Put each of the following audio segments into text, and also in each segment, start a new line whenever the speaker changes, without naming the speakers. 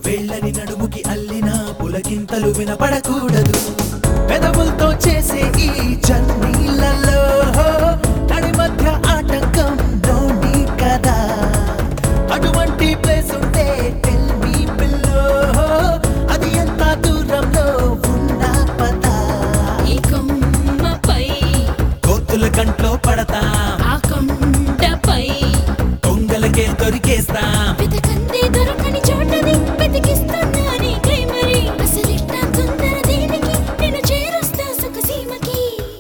వేళ్ళని నడుముకి అల్లిన పులకింతలు వినపడకూడదు పెదవులతో చేసే ఈ జర్నీలలో నడి మధ్య ఆటంకం నోని కదా అటువంటి ప్లేస్ ఉంటే tell me పిల్లో అది ఎంత దూరంలో ఉన్నా పదా
ఈ కొమ్మపై
కోతుల కంట్లో పడతా
ఆ కొండపై
కొంగలకే దొరికేస్తా
వెతకందే దొరకని చోటది వెతికిస్తున్నానే ప్రేమరి అసలిట్ట తొందర దేనికి నేను చేరుస్తా సుఖసీమకి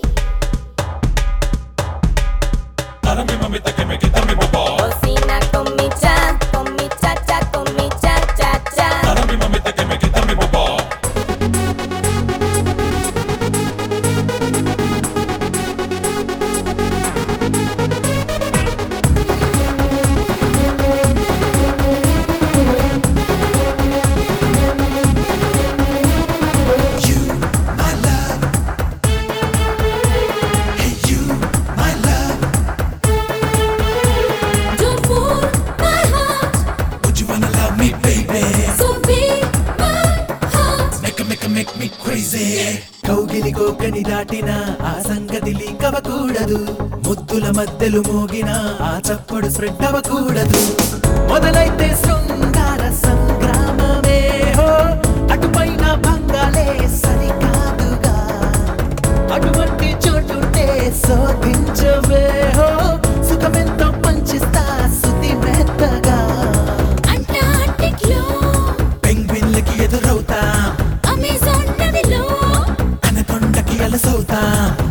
Cocina con mi cha, con mi cha cha, con mi cha cha cha.
You, my love. Hey, you, my love.
Don't fool my heart,
Would you wanna love me, baby?
so be my heart.
Make make make me crazy. కౌగిలి కోకని దాటిన ఆ సంగతి leak అవ్వకూడదు ముద్దుల మధ్యలు మోగిన ఆ చప్పుడు spread అవ్వకూడదు మొదలైతే శృంగార సంగ్రామమే హో అటుపైన భంగాలే సరికాదుగా అటువంటి చోటుంటే శోధించవే హో సుఖమెంతో పంచిస్తా శుతి మెత్తగా
అంటార్టిక్ లో
పెంగ్విన్లకి ఎదురవుతా
అమెజాన్ నదిలో
అనకొండకి అలసవుతా